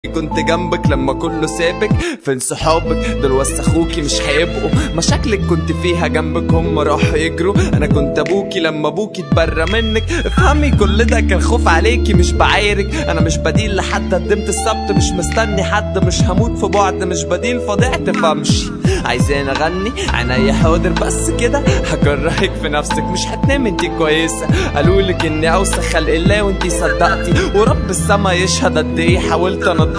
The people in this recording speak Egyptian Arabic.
كنت جنبك لما كله سابك فين صحابك دول وسخوكي مش هيبقوا مشاكلك كنت فيها جنبك هم راحوا يجروا انا كنت ابوكي لما ابوكي اتبرى منك افهمي كل ده كان خوف عليكي مش بعايرك انا مش بديل لحد قدمت السبت مش مستني حد مش هموت في بعد مش بديل فضعت فامشي عايزين اغني عينيا حاضر بس كده هكرهك في نفسك مش هتنام انتي كويسه قالولك اني اوسخ خلق الله وانتي صدقتي ورب السما يشهد قد ايه حاولت انا